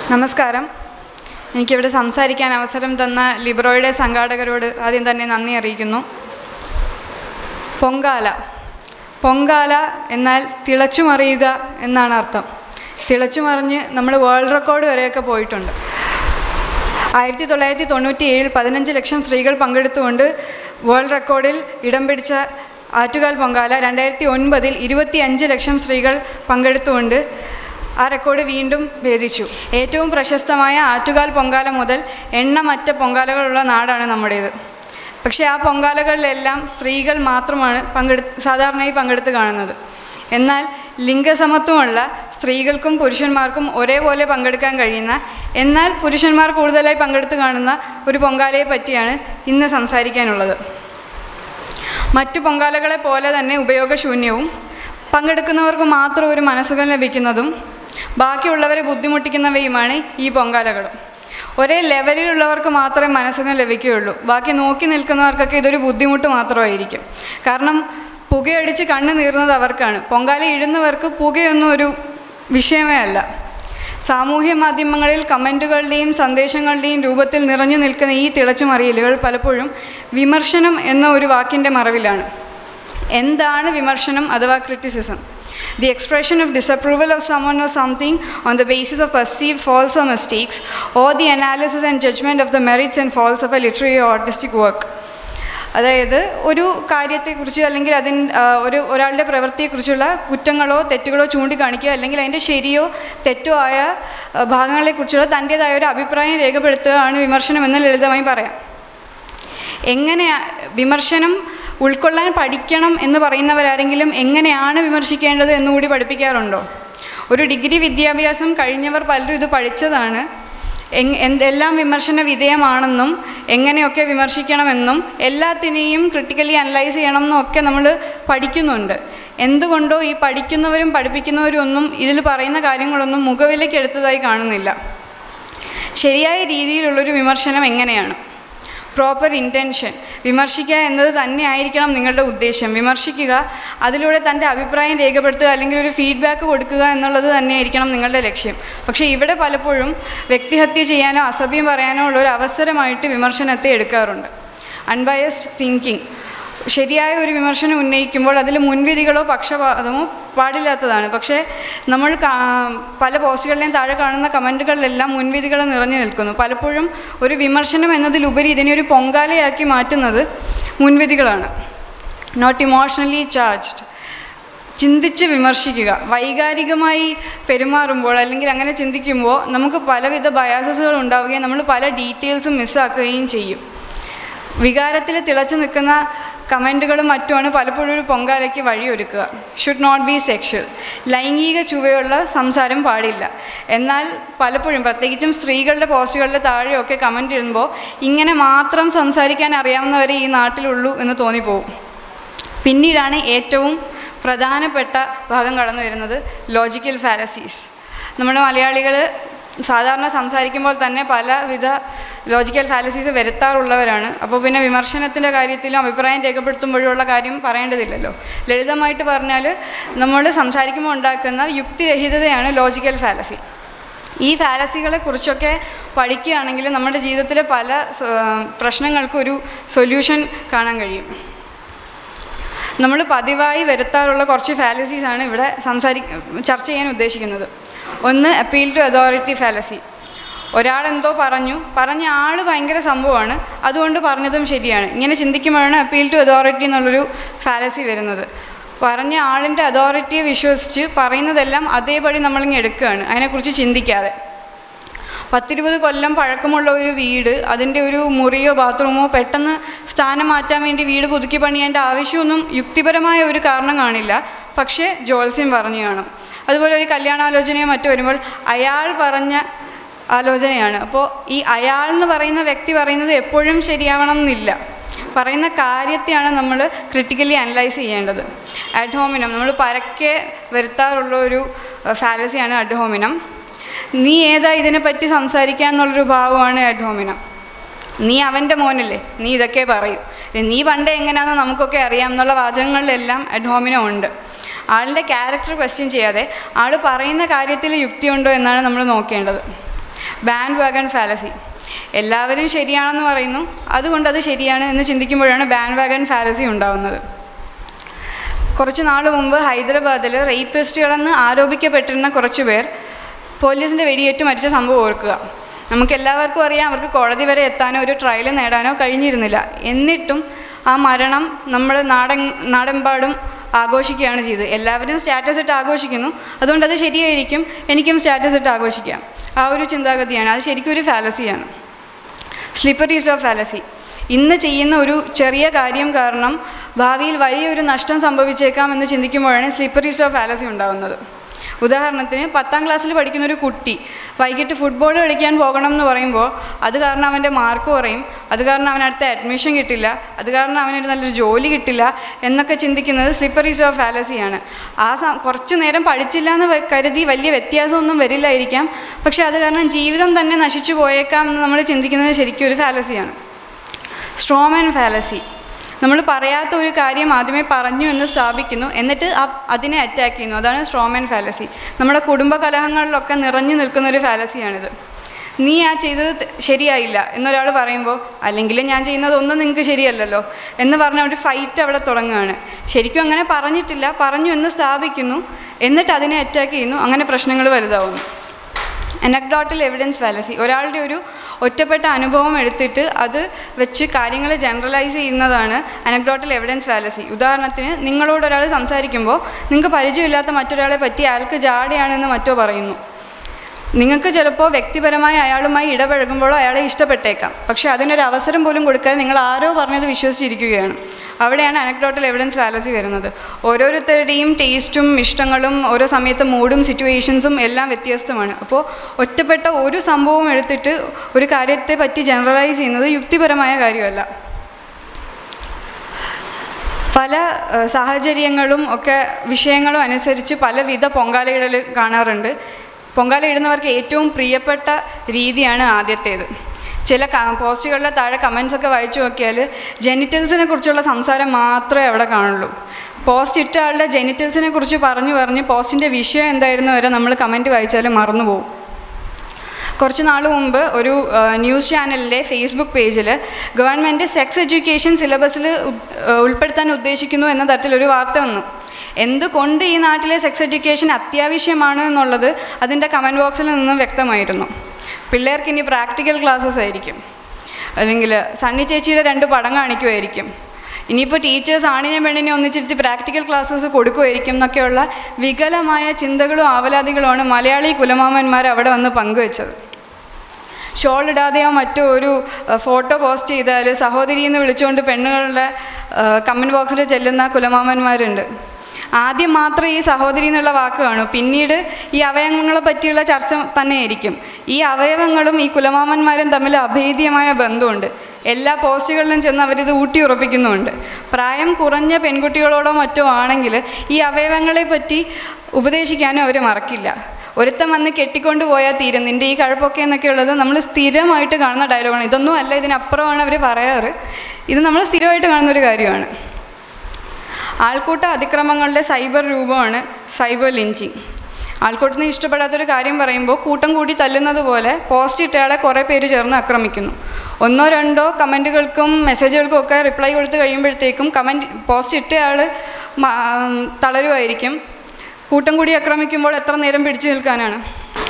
നമസ്കാരം എനിക്കിവിടെ സംസാരിക്കാൻ അവസരം തന്ന ലിബ്രോയുടെ സംഘാടകരോട് ആദ്യം തന്നെ നന്ദി അറിയിക്കുന്നു പൊങ്കാല പൊങ്കാല എന്നാൽ തിളച്ചുമറിയുക എന്നാണ് അർത്ഥം തിളച്ചുമറിഞ്ഞ് നമ്മൾ വേൾഡ് റെക്കോർഡ് വരെയൊക്കെ പോയിട്ടുണ്ട് ആയിരത്തി തൊള്ളായിരത്തി തൊണ്ണൂറ്റി ഏഴിൽ പതിനഞ്ച് ലക്ഷം സ്ത്രീകൾ പങ്കെടുത്തുകൊണ്ട് വേൾഡ് റെക്കോർഡിൽ ഇടം പിടിച്ച ആറ്റുകാൽ പൊങ്കാല രണ്ടായിരത്തി ഒൻപതിൽ ഇരുപത്തി അഞ്ച് ലക്ഷം സ്ത്രീകൾ പങ്കെടുത്തുകൊണ്ട് ആ റെക്കോർഡ് വീണ്ടും ഭേദിച്ചു ഏറ്റവും പ്രശസ്തമായ ആറ്റുകാൽ പൊങ്കാല മുതൽ എണ്ണമറ്റ പൊങ്കാലകളുള്ള നാടാണ് നമ്മുടേത് പക്ഷേ ആ പൊങ്കാലകളിലെല്ലാം സ്ത്രീകൾ മാത്രമാണ് പങ്കെടു സാധാരണയായി പങ്കെടുത്ത് കാണുന്നത് എന്നാൽ ലിംഗസമത്വമുള്ള സ്ത്രീകൾക്കും പുരുഷന്മാർക്കും ഒരേപോലെ പങ്കെടുക്കാൻ കഴിയുന്ന എന്നാൽ പുരുഷന്മാർ കൂടുതലായി പങ്കെടുത്ത് കാണുന്ന ഒരു പൊങ്കാലയെ പറ്റിയാണ് ഇന്ന് സംസാരിക്കാനുള്ളത് മറ്റു പൊങ്കാലകളെ പോലെ തന്നെ ഉപയോഗശൂന്യവും പങ്കെടുക്കുന്നവർക്ക് മാത്രം ഒരു മനസ്സുഖം ലഭിക്കുന്നതും ബാക്കിയുള്ളവരെ ബുദ്ധിമുട്ടിക്കുന്നവയുമാണ് ഈ പൊങ്കാലകൾ ഒരേ ലെവലിലുള്ളവർക്ക് മാത്രമേ മനസ്സുഖം ലഭിക്കുകയുള്ളൂ ബാക്കി നോക്കി നിൽക്കുന്നവർക്കൊക്കെ ഇതൊരു ബുദ്ധിമുട്ട് മാത്രമായിരിക്കും കാരണം പുകയടിച്ച് കണ്ണ് നീറുന്നത് അവർക്കാണ് പൊങ്കാല ഇടുന്നവർക്ക് പുകയൊന്നും ഒരു വിഷയമേ അല്ല സാമൂഹ്യ മാധ്യമങ്ങളിൽ കമൻറ്റുകളുടെയും സന്ദേശങ്ങളുടെയും രൂപത്തിൽ നിറഞ്ഞു നിൽക്കുന്ന ഈ തിളച്ചുമറിയലുകൾ പലപ്പോഴും വിമർശനം എന്ന ഒരു വാക്കിൻ്റെ മറവിലാണ് എന്താണ് വിമർശനം അഥവാ criticism the expression of disapproval of someone or something on the basis of perceived faults or mistakes or the analysis and judgement of the merits and faults of a literary or artistic work അതായത് ഒരു കാര്യത്തെക്കുറിച്ച് അല്ലെങ്കിൽ അതിന് ഒരു ഒരാളുടെ പ്രവൃത്തിയെക്കുറിച്ചുള്ള കുറ്റങ്ങളോ തെറ്റുകളോ ചൂണ്ടിക്കാണിക്കുക അല്ലെങ്കിൽ അതിൻ്റെ ശരിയോ തെറ്റോ ആയ ഭാഗങ്ങളെക്കുറിച്ചുള്ള തൻ്റേതായ ഒരു അഭിപ്രായം രേഖപ്പെടുത്തുകയാണ് വിമർശനം എന്ന് ലളിതമായി പറയാം എങ്ങനെ വിമർശനം ഉൾക്കൊള്ളാൻ പഠിക്കണം എന്ന് പറയുന്നവരാരെങ്കിലും എങ്ങനെയാണ് വിമർശിക്കേണ്ടത് എന്നുകൂടി പഠിപ്പിക്കാറുണ്ടോ ഒരു ഡിഗ്രി വിദ്യാഭ്യാസം കഴിഞ്ഞവർ പലരും ഇത് പഠിച്ചതാണ് എന്തെല്ലാം വിമർശന വിധേയമാണെന്നും എങ്ങനെയൊക്കെ വിമർശിക്കണമെന്നും എല്ലാത്തിനെയും ക്രിട്ടിക്കലി അനലൈസ് ചെയ്യണമെന്നും ഒക്കെ നമ്മൾ പഠിക്കുന്നുണ്ട് എന്തുകൊണ്ടോ ഈ പഠിക്കുന്നവരും പഠിപ്പിക്കുന്നവരും ഒന്നും ഇതിൽ പറയുന്ന കാര്യങ്ങളൊന്നും മുഖവിലേക്ക് എടുത്തതായി കാണുന്നില്ല ശരിയായ രീതിയിലുള്ളൊരു വിമർശനം എങ്ങനെയാണ് പ്രോപ്പർ ഇൻറ്റൻഷൻ വിമർശിക്കുക എന്നത് തന്നെ ആയിരിക്കണം നിങ്ങളുടെ ഉദ്ദേശം വിമർശിക്കുക അതിലൂടെ തൻ്റെ അഭിപ്രായം രേഖപ്പെടുത്തുക അല്ലെങ്കിൽ ഒരു ഫീഡ്ബാക്ക് കൊടുക്കുക എന്നുള്ളത് തന്നെയായിരിക്കണം നിങ്ങളുടെ ലക്ഷ്യം പക്ഷേ ഇവിടെ പലപ്പോഴും വ്യക്തിഹത്യ ചെയ്യാനോ അസഭ്യം പറയാനോ ഉള്ള ഒരു അവസരമായിട്ട് വിമർശനത്തെ എടുക്കാറുണ്ട് അൺബയസ്ഡ് തിങ്കിങ് ശരിയായ ഒരു വിമർശനം ഉന്നയിക്കുമ്പോൾ അതിൽ മുൻവിധികളോ പക്ഷപാതമോ പാടില്ലാത്തതാണ് പക്ഷേ നമ്മൾ പല പോസ്റ്റുകളിലെയും താഴെ കാണുന്ന കമൻറ്റുകളിലെല്ലാം മുൻവിധികൾ നിറഞ്ഞു നിൽക്കുന്നു പലപ്പോഴും ഒരു വിമർശനം എന്നതിലുപരി ഇതിനെ ഒരു പൊങ്കാലയാക്കി മാറ്റുന്നത് മുൻവിധികളാണ് നോട്ട് ഇമോഷണലി ചാർജ്ഡ് ചിന്തിച്ച് വിമർശിക്കുക വൈകാരികമായി പെരുമാറുമ്പോൾ അല്ലെങ്കിൽ അങ്ങനെ ചിന്തിക്കുമ്പോൾ നമുക്ക് പലവിധ ബയാസസുകൾ ഉണ്ടാവുകയും നമ്മൾ പല ഡീറ്റെയിൽസും മിസ്സാക്കുകയും ചെയ്യും വികാരത്തിൽ തിളച്ചു നിൽക്കുന്ന കമൻറ്റുകളും മറ്റുമാണ് പലപ്പോഴും ഒരു പൊങ്കാലയ്ക്ക് വഴിയൊരുക്കുക ഷുഡ് നോട്ട് ബി സെക്ഷൽ ലൈംഗിക ചുവയുള്ള സംസാരം പാടില്ല എന്നാൽ പലപ്പോഴും പ്രത്യേകിച്ചും സ്ത്രീകളുടെ പോസ്റ്റുകളുടെ താഴെയൊക്കെ കമൻ്റ് ഇടുമ്പോൾ ഇങ്ങനെ മാത്രം സംസാരിക്കാൻ അറിയാവുന്നവരെ ഈ നാട്ടിലുള്ളൂ എന്ന് തോന്നിപ്പോവും പിന്നീടാണ് ഏറ്റവും പ്രധാനപ്പെട്ട ഭാഗം കടന്നു വരുന്നത് ലോജിക്കൽ ഫാലസീസ് നമ്മുടെ മലയാളികൾ സാധാരണ സംസാരിക്കുമ്പോൾ തന്നെ പലവിധ ലോജിക്കൽ ഫാലസീസ് വരുത്താറുള്ളവരാണ് അപ്പോൾ പിന്നെ വിമർശനത്തിൻ്റെ കാര്യത്തിലും അഭിപ്രായം രേഖപ്പെടുത്തുമ്പോഴുള്ള കാര്യം പറയേണ്ടതില്ലല്ലോ ലളിതമായിട്ട് പറഞ്ഞാൽ നമ്മൾ സംസാരിക്കുമ്പോൾ ഉണ്ടാക്കുന്ന യുക്തിരഹിതതയാണ് ലോജിക്കൽ ഫാലസി ഈ ഫാലസികളെ കുറിച്ചൊക്കെ പഠിക്കുകയാണെങ്കിൽ നമ്മുടെ ജീവിതത്തിലെ പല പ്രശ്നങ്ങൾക്കും ഒരു സൊല്യൂഷൻ കാണാൻ കഴിയും നമ്മൾ പതിവായി വരുത്താറുള്ള കുറച്ച് ഫാലസീസാണ് ഇവിടെ സംസാരി ചർച്ച ചെയ്യാൻ ഉദ്ദേശിക്കുന്നത് ഒന്ന് അപ്പീൽ ടു അതോറിറ്റി ഫാലസി ഒരാളെന്തോ പറഞ്ഞു പറഞ്ഞ ആൾ ഭയങ്കര സംഭവമാണ് അതുകൊണ്ട് പറഞ്ഞതും ശരിയാണ് ഇങ്ങനെ ചിന്തിക്കുമ്പോഴാണ് അപ്പീൽ ടു അതോറിറ്റി എന്നുള്ളൊരു ഫാലസി വരുന്നത് പറഞ്ഞ ആളിൻ്റെ അതോറിറ്റിയെ വിശ്വസിച്ച് പറയുന്നതെല്ലാം അതേപടി നമ്മളിങ്ങ് എടുക്കുകയാണ് അതിനെക്കുറിച്ച് ചിന്തിക്കാതെ പത്തിരുപത് കൊല്ലം പഴക്കമുള്ള ഒരു വീട് അതിൻ്റെ ഒരു മുറിയോ ബാത്റൂമോ പെട്ടെന്ന് സ്ഥാനം മാറ്റാൻ വേണ്ടി വീട് പുതുക്കി പണിയേണ്ട ആവശ്യമൊന്നും യുക്തിപരമായ ഒരു കാരണം കാണില്ല പക്ഷേ ജോത്സ്യം പറഞ്ഞു കാണും അതുപോലെ ഒരു കല്യാണാലോചനയോ മറ്റോ വരുമ്പോൾ അയാൾ പറഞ്ഞ ആലോചനയാണ് അപ്പോൾ ഈ അയാൾ എന്ന് പറയുന്ന വ്യക്തി പറയുന്നത് എപ്പോഴും ശരിയാവണം എന്നില്ല പറയുന്ന കാര്യത്തെയാണ് നമ്മൾ ക്രിട്ടിക്കലി അനലൈസ് ചെയ്യേണ്ടത് അഡ്ഹോമിനം നമ്മൾ പരക്കെ വരുത്താറുള്ള ഒരു ഫാലസിയാണ് അഡ്ഹോമിനം നീ ഏതാ ഇതിനെപ്പറ്റി സംസാരിക്കുക എന്നുള്ളൊരു ഭാവമാണ് അഡ്ഹോമിനം നീ അവൻ്റെ മോനല്ലേ നീ ഇതൊക്കെ പറയും നീ പണ്ട് എങ്ങനെയാണെന്ന് നമുക്കൊക്കെ അറിയാം എന്നുള്ള വാചകങ്ങളിലെല്ലാം അഡ്ഹോമിനം ഉണ്ട് ആളുടെ ക്യാരക്ടർ ക്വസ്റ്റ്യൻ ചെയ്യാതെ ആൾ പറയുന്ന കാര്യത്തിൽ യുക്തിയുണ്ടോ എന്നാണ് നമ്മൾ നോക്കേണ്ടത് ബാൻഡ് വാഗൺ ഫാലസി എല്ലാവരും ശരിയാണെന്ന് പറയുന്നു അതുകൊണ്ട് അത് ശരിയാണ് എന്ന് ചിന്തിക്കുമ്പോഴാണ് ബാൻഡ് വാഗൺ ഫാലസി ഉണ്ടാവുന്നത് കുറച്ച് നാൾ മുമ്പ് ഹൈദരാബാദിൽ റേപ്പിസ്റ്റുകളെന്ന് ആരോപിക്കപ്പെട്ടിരുന്ന കുറച്ച് പേർ പോലീസിൻ്റെ വെടിയേറ്റ് മരിച്ച സംഭവം ഓർക്കുക നമുക്ക് എല്ലാവർക്കും അറിയാം അവർക്ക് കോടതി വരെ എത്താനോ ഒരു ട്രയൽ നേടാനോ കഴിഞ്ഞിരുന്നില്ല എന്നിട്ടും ആ മരണം നമ്മൾ നാടൻ നാടെമ്പാടും ആഘോഷിക്കുകയാണ് ചെയ്തത് എല്ലാവരും സ്റ്റാറ്റസ് ഇട്ട് ആഘോഷിക്കുന്നു അതുകൊണ്ട് അത് ശരിയായിരിക്കും എനിക്കും സ്റ്റാറ്റസ് ഇട്ട് ആഘോഷിക്കാം ആ ഒരു ചിന്താഗതിയാണ് അത് ശരിക്കും ഒരു ഫാലസിയാണ് സ്ലിപ്പറി സ്ലോ ഫാലസി ഇന്ന് ചെയ്യുന്ന ഒരു ചെറിയ കാര്യം കാരണം ഭാവിയിൽ വലിയൊരു നഷ്ടം സംഭവിച്ചേക്കാം എന്ന് ചിന്തിക്കുമ്പോഴാണ് സ്ലിപ്പറി സ്ലോ ഫാലസി ഉണ്ടാകുന്നത് ഉദാഹരണത്തിന് പത്താം ക്ലാസ്സിൽ പഠിക്കുന്ന ഒരു കുട്ടി വൈകിട്ട് ഫുട്ബോൾ കളിക്കാൻ പോകണം എന്ന് പറയുമ്പോൾ അത് കാരണം അവൻ്റെ മാർക്ക് കുറയും അത് കാരണം അവന് അടുത്ത അഡ്മിഷൻ കിട്ടില്ല അത് കാരണം അവനൊരു നല്ലൊരു ജോലി കിട്ടില്ല എന്നൊക്കെ ചിന്തിക്കുന്നത് സ്ലിപ്പറി സ്ലോ ഫാലസിയാണ് ആ സ കുറച്ച് നേരം പഠിച്ചില്ല എന്ന് വ- കരുതി വലിയ വ്യത്യാസമൊന്നും വരില്ലായിരിക്കാം പക്ഷേ അത് കാരണം ജീവിതം തന്നെ നശിച്ചു പോയേക്കാം എന്ന് നമ്മൾ ചിന്തിക്കുന്നത് ശരിക്കും ഒരു ഫാലസിയാണ് സ്ട്രോമാൻ ഫാലസി നമ്മൾ പറയാത്ത ഒരു കാര്യം ആദ്യമേ പറഞ്ഞു എന്ന് സ്ഥാപിക്കുന്നു എന്നിട്ട് ആ അതിനെ അറ്റാക്ക് ചെയ്യുന്നു അതാണ് സ്ട്രോമാൻ ഫാലസി നമ്മുടെ കുടുംബ കലഹങ്ങളിലൊക്കെ നിറഞ്ഞു നിൽക്കുന്ന ഒരു ഫാലസിയാണിത് നീ ആ ചെയ്തത് ത- ശരിയായില്ല എന്നൊരാൾ പറയുമ്പോൾ അല്ലെങ്കിൽ ഞാൻ ചെയ്യുന്നത് ഒന്നും നിങ്ങൾക്ക് ശരിയല്ലല്ലോ എന്ന് പറഞ്ഞ ഒരു ഫൈറ്റ് അവിടെ തുടങ്ങുകയാണ് ശരിക്കും അങ്ങനെ പറഞ്ഞിട്ടില്ല പറഞ്ഞു എന്ന് സ്ഥാപിക്കുന്നു എന്നിട്ട് അതിനെ അറ്റാക്ക് ചെയ്യുന്നു അങ്ങനെ പ്രശ്നങ്ങൾ വലുതാവുന്നു അനക്ഡോട്ടൽ എവിഡൻസ് ഫാലസി ഒരാളുടെ ഒരു ഒറ്റപ്പെട്ട അനുഭവം എടുത്തിട്ട് അത് വെച്ച് കാര്യങ്ങൾ ജനറലൈസ് ചെയ്യുന്നതാണ് അനക്ഡോട്ടൽ എവിഡൻസ് ഫാലസി ഉദാഹരണത്തിന് നിങ്ങളോട് ഒരാൾ സംസാരിക്കുമ്പോൾ നിങ്ങൾക്ക് പരിചയമില്ലാത്ത മറ്റൊരാളെ പറ്റി അയാൾക്ക് ജാടയാണെന്ന് മറ്റോ പറയുന്നു നിങ്ങൾക്ക് ചിലപ്പോൾ വ്യക്തിപരമായി അയാളുമായി ഇടപഴകുമ്പോഴോ അയാളെ ഇഷ്ടപ്പെട്ടേക്കാം പക്ഷേ അതിനൊരു അവസരം പോലും കൊടുക്കാതെ നിങ്ങൾ ആരോ പറഞ്ഞത് വിശ്വസിച്ചിരിക്കുകയാണ് അവിടെയാണ് അനക്ഡോട്ടൽ എവിഡൻസ് ഫാലസി വരുന്നത് ഓരോരുത്തരുടെയും ടേസ്റ്റും ഇഷ്ടങ്ങളും ഓരോ സമയത്ത് മൂഡും സിറ്റുവേഷൻസും എല്ലാം വ്യത്യസ്തമാണ് അപ്പോൾ ഒറ്റപ്പെട്ട ഒരു സംഭവം എടുത്തിട്ട് ഒരു കാര്യത്തെ പറ്റി ജനറലൈസ് ചെയ്യുന്നത് യുക്തിപരമായ കാര്യമല്ല പല ഏഹ്, സാഹചര്യങ്ങളും ഒക്കെ വിഷയങ്ങളും അനുസരിച്ച് പലവിധ പൊങ്കാലയിടൽ കാണാറുണ്ട് പൊങ്കാല ഇടുന്നവർക്ക് ഏറ്റവും പ്രിയപ്പെട്ട രീതിയാണ് ആദ്യത്തേത് ചില ക പോസ്റ്റുകളിലെ താഴെ കമൻസ് ഒക്കെ വായിച്ചു നോക്കിയാൽ ജെനിറ്റൽസിനെ കുറിച്ചുള്ള സംസാരം മാത്രമേ അവിടെ കാണുള്ളൂ പോസ്റ്റ് ഇട്ട ആളുടെ ജെനിറ്റൽസിനെ കുറിച്ച് പറഞ്ഞു പറഞ്ഞ് പോസ്റ്റിൻ്റെ വിഷയം എന്തായിരുന്നു വരെ നമ്മൾ കമൻറ്റ് വായിച്ചാൽ മറന്നുപോകും കുറച്ച് നാൾ മുമ്പ് ഒരു ആ, ന്യൂസ് ചാനലിൻ്റെ ഫേസ്ബുക്ക് പേജിൽ ഗവൺമെൻറ് സെക്സ് എഡ്യൂക്കേഷൻ സിലബസിൽ ഉൾപ്പെടുത്താൻ ഉദ്ദേശിക്കുന്നു എന്ന തരത്തിലൊരു വാർത്ത വന്നു എന്തുകൊണ്ട് ഈ നാട്ടിലെ സെക്സ് എഡ്യൂക്കേഷൻ അത്യാവശ്യമാണ് എന്നുള്ളത് അതിൻ്റെ കമൻറ്റ് ബോക്സിൽ നിന്നും വ്യക്തമായിരുന്നു പിള്ളേർക്ക് ഇനി പ്രാക്ടിക്കൽ ക്ലാസ്സസ് ആയിരിക്കും അല്ലെങ്കിൽ സണ്ണി ചേച്ചിയുടെ രണ്ട് പടം കാണിക്കുമായിരിക്കും ഇനിയിപ്പോൾ ടീച്ചേഴ്സ് ആണിനെ പെണ്ണിനെ ഒന്നിച്ചിരുത്തി പ്രാക്ടിക്കൽ ക്ലാസ്സസ് കൊടുക്കുമായിരിക്കും എന്നൊക്കെയുള്ള വികലമായ ചിന്തകളും ആവലാതികളുമാണ് മലയാളി കുലമാമന്മാർ അവിടെ വന്ന് പങ്കുവെച്ചത് ഷോൾ ഇടാതെയോ മറ്റോ ഒരു അഹ്, ഫോട്ടോ പോസ്റ്റ് ചെയ്താൽ സഹോദരി എന്ന് വിളിച്ചുകൊണ്ട് പെണ്ണുങ്ങളുടെ കമൻറ്റ് ബോക്സിൽ ചെല്ലുന്ന കുലമാമന്മാരുണ്ട് ആദ്യം മാത്രം ഈ സഹോദരി എന്നുള്ള വാക്ക് കാണൂ പിന്നീട് ഈ അവയവങ്ങളെ പറ്റിയുള്ള ചർച്ച തന്നെയായിരിക്കും ഈ അവയവങ്ങളും ഈ കുലമാമന്മാരും തമ്മിൽ അഭേദ്യമായ ബന്ധമുണ്ട് എല്ലാ പോസ്റ്റുകളിലും ചെന്ന് അവരിത് ഊട്ടി ഉറപ്പിക്കുന്നുമുണ്ട് പ്രായം കുറഞ്ഞ പെൺകുട്ടികളോടോ മറ്റോ ആണെങ്കിൽ ഈ അവയവങ്ങളെ പറ്റി ഉപദേശിക്കാനും അവർ മറക്കില്ല ഒരുത്തൻ വന്ന് കെട്ടിക്കൊണ്ട് പോയാൽ തീരും നിൻ്റെ ഈ കഴപ്പൊക്കെ എന്നൊക്കെ ഉള്ളത് നമ്മൾ സ്ഥിരമായിട്ട് കാണുന്ന ഡയലോഗാണ് ഇതൊന്നും അല്ല ഇതിനപ്പുറമാണ് അവർ പറയാറ് ഇത് നമ്മൾ സ്ഥിരമായിട്ട് കാണുന്ന ഒരു കാര്യമാണ് ആൾക്കൂട്ട അതിക്രമങ്ങളുടെ സൈബർ രൂപമാണ് സൈബർ ലിഞ്ചിങ് ആൾക്കൂട്ടത്തിന് ഇഷ്ടപ്പെടാത്തൊരു കാര്യം പറയുമ്പോൾ കൂട്ടം കൂടി തല്ലുന്നത് പോലെ പോസ്റ്റ് ഇട്ടയാളെ കുറേ പേര് ചേർന്ന് ആക്രമിക്കുന്നു ഒന്നോ രണ്ടോ കമൻറ്റുകൾക്കും മെസ്സേജുകൾക്കും ഒക്കെ റിപ്ലൈ കൊടുത്ത് കഴിയുമ്പോഴത്തേക്കും കമൻറ്റ് പോസ്റ്റ് ഇട്ടയാൾ മ- തളരുമായിരിക്കും കൂട്ടം കൂടി ആക്രമിക്കുമ്പോൾ എത്ര നേരം പിടിച്ചു നിൽക്കാനാണ്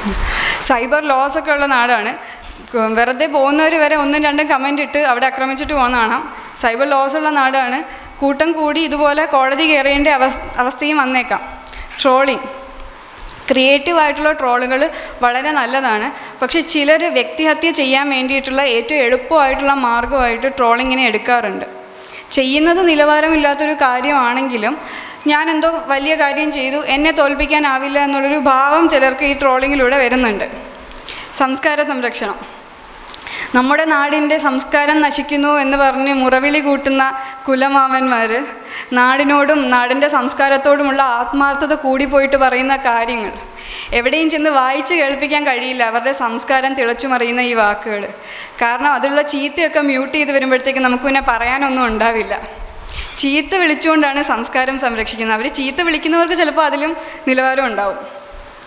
സൈബർ ലോസ് ഒക്കെ ഉള്ള നാടാണ് ക- വെറുതെ പോകുന്നവർ വരെ ഒന്നും രണ്ടും കമൻ്റ് ഇട്ട് അവിടെ ആക്രമിച്ചിട്ട് പോകുന്ന കാണാം സൈബർ ലോസ് ഉള്ള നാടാണ് കൂട്ടം കൂടി ഇതുപോലെ കോടതി കയറേണ്ട അവസ് അവസ്ഥയും വന്നേക്കാം ട്രോളിങ് ക്രിയേറ്റീവ് ആയിട്ടുള്ള ട്രോളുകൾ വളരെ നല്ലതാണ് പക്ഷേ ചിലർ വ്യക്തിഹത്യ ചെയ്യാൻ വേണ്ടിയിട്ടുള്ള ഏറ്റവും എളുപ്പമായിട്ടുള്ള മാർഗമായിട്ട് ട്രോളിങ്ങിനെ എടുക്കാറുണ്ട് ചെയ്യുന്നത് നിലവാരമില്ലാത്തൊരു കാര്യമാണെങ്കിലും ഞാൻ എന്തോ വലിയ കാര്യം ചെയ്തു എന്നെ തോൽപ്പിക്കാനാവില്ല എന്നുള്ളൊരു ഭാവം ചിലർക്ക് ഈ ട്രോളിങ്ങിലൂടെ വരുന്നുണ്ട് സംസ്കാര സംരക്ഷണം നമ്മുടെ നാടിൻ്റെ സംസ്കാരം നശിക്കുന്നു എന്ന് പറഞ്ഞ് മുറവിളി കൂട്ടുന്ന കുലമാവന്മാർ നാടിനോടും നാടിൻ്റെ സംസ്കാരത്തോടുമുള്ള ആത്മാർത്ഥത കൂടിപ്പോയിട്ട് പറയുന്ന കാര്യങ്ങൾ എവിടെയും ചെന്ന് വായിച്ച് കേൾപ്പിക്കാൻ കഴിയില്ല അവരുടെ സംസ്കാരം തിളച്ചു മറിയുന്ന ഈ വാക്കുകൾ കാരണം അതിലുള്ള ചീത്തയൊക്കെ മ്യൂട്ട് ചെയ്ത് വരുമ്പോഴത്തേക്ക് നമുക്ക് പിന്നെ പറയാനൊന്നും ഉണ്ടാവില്ല ചീത്ത വിളിച്ചുകൊണ്ടാണ് സംസ്കാരം സംരക്ഷിക്കുന്നത് അവർ ചീത്ത വിളിക്കുന്നവർക്ക് ചിലപ്പോൾ അതിലും നിലവാരം ഉണ്ടാവും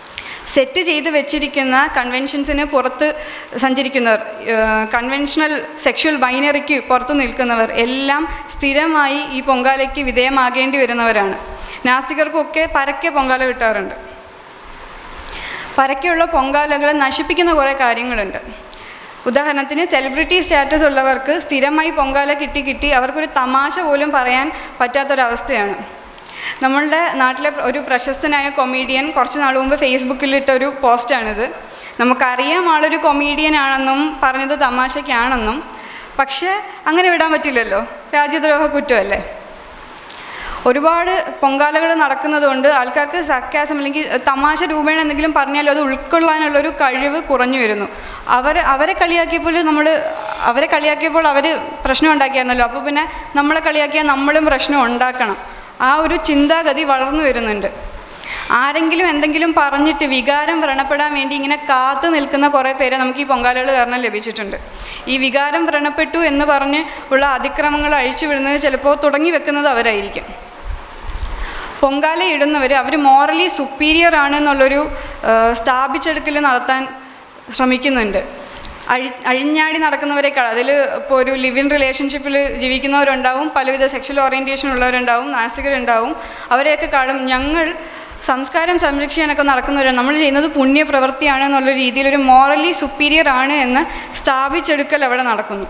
സെറ്റ് ചെയ്ത് വെച്ചിരിക്കുന്ന കൺവെൻഷൻസിന് പുറത്ത് സഞ്ചരിക്കുന്നവർ കൺവെൻഷണൽ സെക്ഷൽ ബൈനറിക്ക് പുറത്ത് നിൽക്കുന്നവർ എല്ലാം സ്ഥിരമായി ഈ പൊങ്കാലയ്ക്ക് വിധേയമാകേണ്ടി വരുന്നവരാണ് നാസ്തികർക്കൊക്കെ പരക്കെ പൊങ്കാല കിട്ടാറുണ്ട് പരക്കെയുള്ള പൊങ്കാലകൾ നശിപ്പിക്കുന്ന കുറേ കാര്യങ്ങളുണ്ട് ഉദാഹരണത്തിന് സെലിബ്രിറ്റി സ്റ്റാറ്റസ് ഉള്ളവർക്ക് സ്ഥിരമായി പൊങ്കാല കിട്ടി കിട്ടി അവർക്കൊരു തമാശ പോലും പറയാൻ പറ്റാത്തൊരവസ്ഥയാണ് നമ്മളുടെ നാട്ടിലെ ഒരു പ്രശസ്തനായ കൊമീഡിയൻ കുറച്ച് നാൾ മുമ്പ് ഫേസ്ബുക്കിലിട്ട ഒരു പോസ്റ്റാണിത് നമുക്കറിയാം ആളൊരു കൊമീഡിയൻ ആണെന്നും പറഞ്ഞത് തമാശയ്ക്കാണെന്നും പക്ഷേ അങ്ങനെ വിടാൻ പറ്റില്ലല്ലോ രാജ്യദ്രോഹ കുറ്റമല്ലേ ഒരുപാട് പൊങ്കാലകൾ നടക്കുന്നതുകൊണ്ട് ആൾക്കാർക്ക് സർക്കാസം അല്ലെങ്കിൽ തമാശ രൂപേണ എന്തെങ്കിലും പറഞ്ഞാലും അത് ഉൾക്കൊള്ളാനുള്ളൊരു കഴിവ് കുറഞ്ഞു വരുന്നു അവർ അവരെ കളിയാക്കിയപ്പോൾ നമ്മൾ അവരെ കളിയാക്കിയപ്പോൾ അവർ പ്രശ്നം ഉണ്ടാക്കിയായിരുന്നല്ലോ അപ്പോൾ പിന്നെ നമ്മളെ കളിയാക്കിയാൽ നമ്മളും പ്രശ്നം ഉണ്ടാക്കണം ആ ഒരു ചിന്താഗതി വളർന്നു വരുന്നുണ്ട് ആരെങ്കിലും എന്തെങ്കിലും പറഞ്ഞിട്ട് വികാരം വ്രണപ്പെടാൻ വേണ്ടി ഇങ്ങനെ കാത്തു നിൽക്കുന്ന കുറേ പേരെ നമുക്ക് ഈ പൊങ്കാലകൾ കാരണം ലഭിച്ചിട്ടുണ്ട് ഈ വികാരം വ്രണപ്പെട്ടു എന്ന് പറഞ്ഞ് ഉള്ള അതിക്രമങ്ങൾ അഴിച്ചു വിടുന്നത് ചിലപ്പോൾ തുടങ്ങി വെക്കുന്നത് അവരായിരിക്കും പൊങ്കാല ഇടുന്നവർ അവർ മോറലി സുപ്പീരിയർ ആണ് എന്നുള്ളൊരു സ്ഥാപിച്ചെടുക്കൽ നടത്താൻ ശ്രമിക്കുന്നുണ്ട് അഴി അഴിഞ്ഞാടി നടക്കുന്നവരെക്കാൾ അതിൽ ഇപ്പോൾ ഒരു ലിവിൻ റിലേഷൻഷിപ്പിൽ ജീവിക്കുന്നവരുണ്ടാവും പലവിധ സെക്ഷൽ ഓറിയൻറ്റേഷൻ ഉള്ളവരുണ്ടാവും നാസികരുണ്ടാവും അവരെയൊക്കെ കാണും ഞങ്ങൾ സംസ്കാരം സംരക്ഷിക്കാനൊക്കെ നടക്കുന്നവരാണ് നമ്മൾ ചെയ്യുന്നത് പുണ്യപ്രവൃത്തിയാണ് എന്നുള്ള രീതിയിൽ ഒരു മോറലി സുപ്പീരിയർ ആണ് എന്ന് സ്ഥാപിച്ചെടുക്കൽ അവിടെ നടക്കുന്നു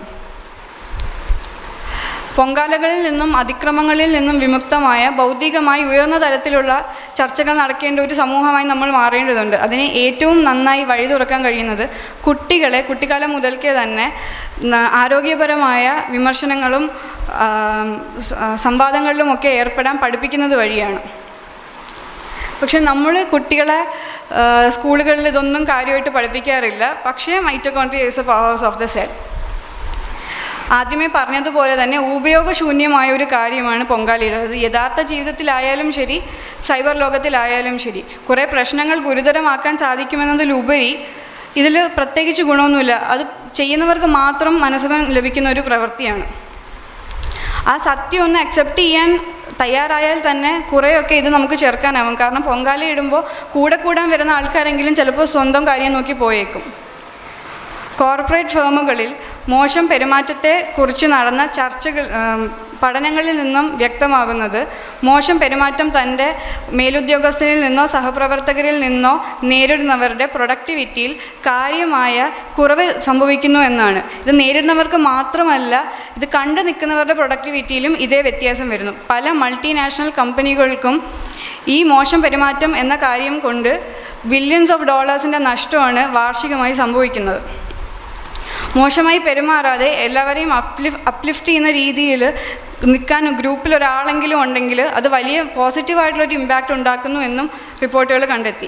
പൊങ്കാലകളിൽ നിന്നും അതിക്രമങ്ങളിൽ നിന്നും വിമുക്തമായ ഭൗതികമായി ഉയർന്ന തലത്തിലുള്ള ചർച്ചകൾ നടക്കേണ്ട ഒരു സമൂഹമായി നമ്മൾ മാറേണ്ടതുണ്ട് അതിനെ ഏറ്റവും നന്നായി വഴി തുറക്കാൻ കഴിയുന്നത് കുട്ടികളെ കുട്ടിക്കാലം മുതൽക്കേ തന്നെ ന- ആരോഗ്യപരമായ വിമർശനങ്ങളും ആ, സ- ആ, സംവാദങ്ങളിലുമൊക്കെ ഏർപ്പെടാൻ പഠിപ്പിക്കുന്നത് വഴിയാണ് പക്ഷെ നമ്മൾ കുട്ടികളെ ആ, സ്കൂളുകളിൽ ഇതൊന്നും കാര്യമായിട്ട് പഠിപ്പിക്കാറില്ല പക്ഷേ mitochondria is a powerhouse of the cell ആദ്യമേ പറഞ്ഞതുപോലെ തന്നെ ഉപയോഗശൂന്യമായ ഒരു കാര്യമാണ് പൊങ്കാലയിടുന്നത് അത് യഥാർത്ഥ ജീവിതത്തിലായാലും ശരി സൈബർ ലോകത്തിലായാലും ശരി കുറേ പ്രശ്നങ്ങൾ ഗുരുതരമാക്കാൻ സാധിക്കുമെന്നതിലുപരി ഇതിൽ പ്രത്യേകിച്ച് ഗുണമൊന്നുമില്ല അത് ചെയ്യുന്നവർക്ക് മാത്രം മനസ്സുഖം ലഭിക്കുന്ന ഒരു പ്രവൃത്തിയാണ് ആ സത്യം ഒന്ന് അക്സെപ്റ്റ് ചെയ്യാൻ തയ്യാറായാൽ തന്നെ കുറേയൊക്കെ ഇത് നമുക്ക് ചേർക്കാനാവും കാരണം പൊങ്കാല ഇടുമ്പോൾ കൂടെ കൂടാൻ വരുന്ന ആൾക്കാരെങ്കിലും ചിലപ്പോൾ സ്വന്തം കാര്യം നോക്കി പോയേക്കും കോർപ്പറേറ്റ് ഫേമുകളിൽ മോശം പെരുമാറ്റത്തെ കുറിച്ച് നടന്ന ചർച്ചകൾ ആം, പഠനങ്ങളിൽ നിന്നും വ്യക്തമാകുന്നത് മോശം പെരുമാറ്റം തൻ്റെ മേലുദ്യോഗസ്ഥരിൽ നിന്നോ സഹപ്രവർത്തകരിൽ നിന്നോ നേരിടുന്നവരുടെ പ്രൊഡക്ടിവിറ്റിയിൽ കാര്യമായ കുറവ് സംഭവിക്കുന്നു എന്നാണ് ഇത് നേരിടുന്നവർക്ക് മാത്രമല്ല ഇത് കണ്ടു നിൽക്കുന്നവരുടെ പ്രൊഡക്ടിവിറ്റിയിലും ഇതേ വ്യത്യാസം വരുന്നു പല മൾട്ടിനാഷണൽ കമ്പനികൾക്കും ഈ മോശം പെരുമാറ്റം എന്ന കാര്യം കൊണ്ട് ബില്യൺസ് ഓഫ് ഡോളേഴ്സിൻ്റെ നഷ്ടമാണ് വാർഷികമായി സംഭവിക്കുന്നത് മോശമായി പെരുമാറാതെ എല്ലാവരെയും അപ്ലിഫ് അപ്ലിഫ്റ്റ് ചെയ്യുന്ന രീതിയിൽ നിൽക്കാൻ ഗ്രൂപ്പിൽ ഒരാളെങ്കിലും ഉണ്ടെങ്കിൽ അത് വലിയ പോസിറ്റീവായിട്ടുള്ളൊരു ഇമ്പാക്റ്റ് ഉണ്ടാക്കുന്നു എന്നും റിപ്പോർട്ടുകൾ കണ്ടെത്തി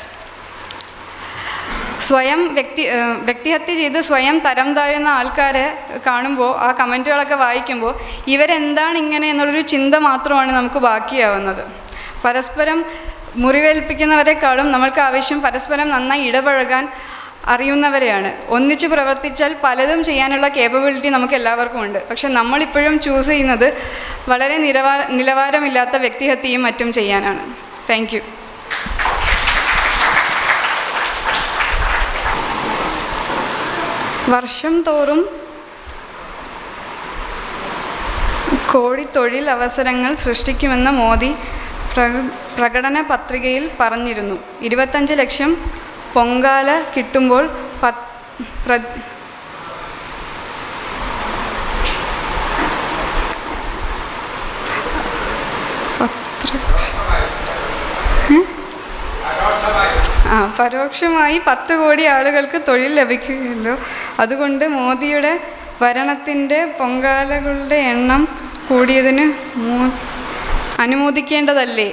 സ്വയം വ്യക്തി ഏഹ് വ്യക്തിഹത്യ ചെയ്ത് സ്വയം തരം താഴുന്ന ആൾക്കാരെ കാണുമ്പോൾ ആ കമൻറ്റുകളൊക്കെ വായിക്കുമ്പോൾ ഇവരെന്താണ് ഇങ്ങനെ എന്നുള്ളൊരു ചിന്ത മാത്രമാണ് നമുക്ക് ബാക്കിയാവുന്നത് പരസ്പരം മുറിവേൽപ്പിക്കുന്നവരെക്കാളും നമ്മൾക്ക് ആവശ്യം പരസ്പരം നന്നായി ഇടപഴകാൻ അറിയുന്നവരെയാണ് ഒന്നിച്ച് പ്രവർത്തിച്ചാൽ പലതും ചെയ്യാനുള്ള കേപ്പബിലിറ്റി നമുക്ക് എല്ലാവർക്കും ഉണ്ട് പക്ഷെ നമ്മളിപ്പോഴും ചൂസ് ചെയ്യുന്നത് വളരെ നിലവാ നിലവാരമില്ലാത്ത വ്യക്തിഹത്യയും മറ്റും ചെയ്യാനാണ് താങ്ക് യു വർഷം തോറും കോടി തൊഴിൽ അവസരങ്ങൾ സൃഷ്ടിക്കുമെന്ന് മോദി പ്ര- പ്രകടന പത്രികയിൽ പറഞ്ഞിരുന്നു ഇരുപത്തഞ്ച് ലക്ഷം പൊങ്കാല കിട്ടുമ്പോൾ പത് പ്ര പത്ര ആ പരോക്ഷമായി പത്ത് കോടി ആളുകൾക്ക് തൊഴിൽ ലഭിക്കുകയല്ലോ അതുകൊണ്ട് മോദിയുടെ ഭരണത്തിൻ്റെ പൊങ്കാലകളുടെ എണ്ണം കൂടിയതിന് മോ- അനുമോദിക്കേണ്ടതല്ലേ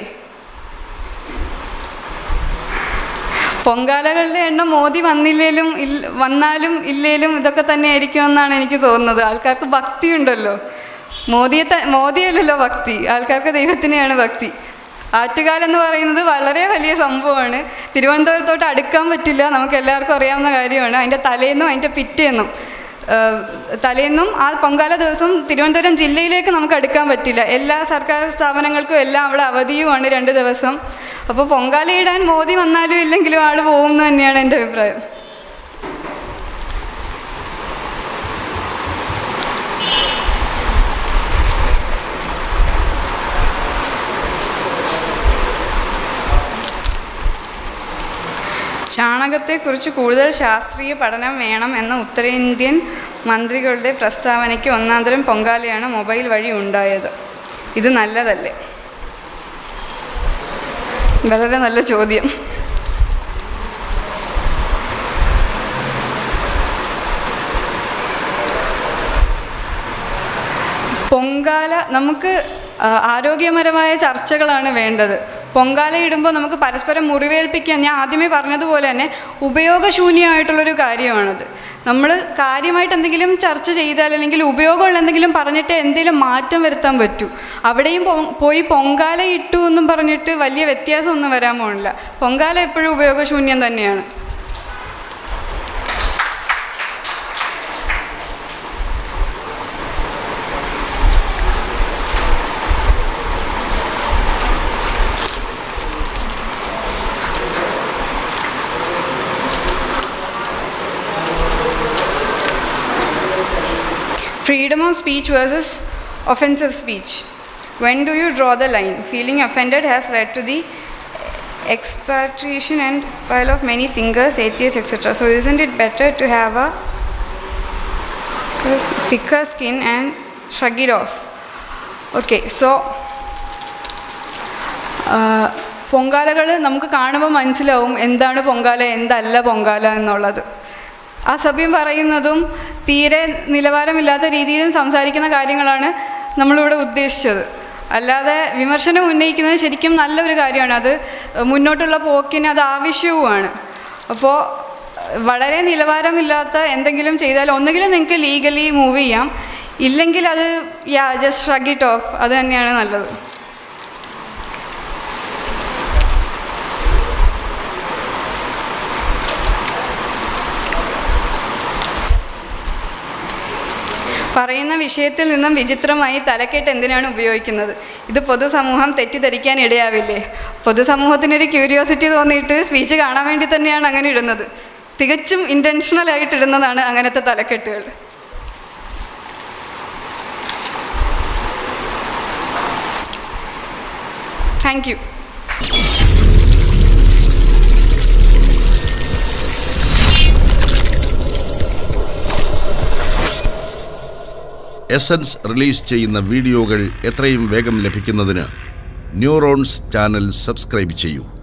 പൊങ്കാലകളുടെ എണ്ണം മോദി വന്നില്ലേലും ഇൽ വന്നാലും ഇല്ലേലും ഇതൊക്കെ തന്നെ ആയിരിക്കുമെന്നാണ് എനിക്ക് തോന്നുന്നത് ആൾക്കാർക്ക് ഭക്തിയുണ്ടല്ലോ മോദിയെ ത മോദിയല്ലല്ലോ ഭക്തി ആൾക്കാർക്ക് ദൈവത്തിനെയാണ് ഭക്തി ആറ്റുകാൽ എന്ന് പറയുന്നത് വളരെ വലിയ സംഭവമാണ് തിരുവനന്തപുരത്തോട്ട് അടുക്കാൻ പറ്റില്ല നമുക്ക് എല്ലാവർക്കും അറിയാവുന്ന കാര്യമാണ് അതിൻ്റെ തലേന്നും അതിൻ്റെ പിറ്റേന്നും ഏഹ്, തലേന്നും ആ പൊങ്കാല ദിവസം തിരുവനന്തപുരം ജില്ലയിലേക്ക് നമുക്ക് അടുക്കാൻ പറ്റില്ല എല്ലാ സർക്കാർ സ്ഥാപനങ്ങൾക്കും എല്ലാം അവിടെ അവധിയുമാണ് രണ്ട് ദിവസം അപ്പോൾ പൊങ്കാല ഇടാൻ മോദി വന്നാലും ഇല്ലെങ്കിലും ആൾ പോകും എന്ന് തന്നെയാണ് എൻ്റെ അഭിപ്രായം ചാണകത്തെക്കുറിച്ച് കൂടുതൽ ശാസ്ത്രീയ പഠനം വേണം എന്ന ഉത്തരേന്ത്യൻ മന്ത്രികളുടെ പ്രസ്താവനയ്ക്ക് ഒന്നാന്തരം പൊങ്കാലയാണ് മൊബൈൽ വഴി ഉണ്ടായത് ഇത് നല്ലതല്ലേ വളരെ നല്ല ചോദ്യം പൊങ്കാല നമുക്ക് ആ, ആരോഗ്യപരമായ ചർച്ചകളാണ് വേണ്ടത് പൊങ്കാല ഇടുമ്പോൾ നമുക്ക് പരസ്പരം മുറിവേൽപ്പിക്കാൻ ഞാൻ ആദ്യമേ പറഞ്ഞതുപോലെ തന്നെ ഉപയോഗശൂന്യമായിട്ടുള്ളൊരു കാര്യമാണത് നമ്മൾ കാര്യമായിട്ട് എന്തെങ്കിലും ചർച്ച ചെയ്താൽ അല്ലെങ്കിൽ ഉപയോഗമുള്ള എന്തെങ്കിലും പറഞ്ഞിട്ട് എന്തെങ്കിലും മാറ്റം വരുത്താൻ പറ്റൂ അവിടെയും പൊ- പോയി പൊങ്കാല ഇട്ടു എന്നും പറഞ്ഞിട്ട് വലിയ വ്യത്യാസമൊന്നും വരാൻ പോണില്ല പൊങ്കാല എപ്പോഴും ഉപയോഗശൂന്യം തന്നെയാണ് Freedom of speech versus offensive speech. When do you draw the line? Feeling offended has led to the expatriation and pile of many thinkers, atheists, etc. So, isn't it better to have a thicker skin and shrug it off? Okay, so പൊങ്കാലകൾ നമുക്ക് കാണുമ്പോൾ മനസ്സിലാവും എന്താണ് പൊങ്കാല എന്തല്ല പൊങ്കാല എന്നുള്ളത് ആ സഭ്യം പറയുന്നതും തീരെ നിലവാരമില്ലാത്ത രീതിയിലും സംസാരിക്കുന്ന കാര്യങ്ങളാണ് നമ്മളിവിടെ ഉദ്ദേശിച്ചത് അല്ലാതെ വിമർശനം ഉന്നയിക്കുന്നത് ശരിക്കും നല്ലൊരു കാര്യമാണ് അത് മുന്നോട്ടുള്ള പോക്കിന് അത് ആവശ്യവുമാണ് അപ്പോൾ വളരെ നിലവാരമില്ലാത്ത എന്തെങ്കിലും ചെയ്താൽ ഒന്നുകിലും നിങ്ങൾക്ക് ലീഗലി മൂവ് ചെയ്യാം ഇല്ലെങ്കിൽ അത് yeah just shrug it off അത് തന്നെയാണ് നല്ലത് പറയുന്ന വിഷയത്തിൽ നിന്നും വിചിത്രമായി തലക്കെട്ട് എന്തിനാണ് ഉപയോഗിക്കുന്നത് ഇത് പൊതുസമൂഹം തെറ്റിദ്ധരിക്കാൻ ഇടയാവില്ലേ പൊതുസമൂഹത്തിനൊരു ക്യൂരിയോസിറ്റി തോന്നിയിട്ട് സ്പീച്ച് കാണാൻ വേണ്ടി തന്നെയാണ് അങ്ങനെ ഇടുന്നത് തികച്ചും ഇൻറ്റൻഷണൽ ആയിട്ട് ഇടുന്നതാണ് അങ്ങനത്തെ തലക്കെട്ടുകൾ താങ്ക് യു എസൻസ് റിലീസ് ചെയ്യുന്ന വീഡിയോകൾ എത്രയും വേഗം ലഭിക്കുന്നതിന് ന്യൂറോൺസ് ചാനൽ സബ്സ്ക്രൈബ് ചെയ്യൂ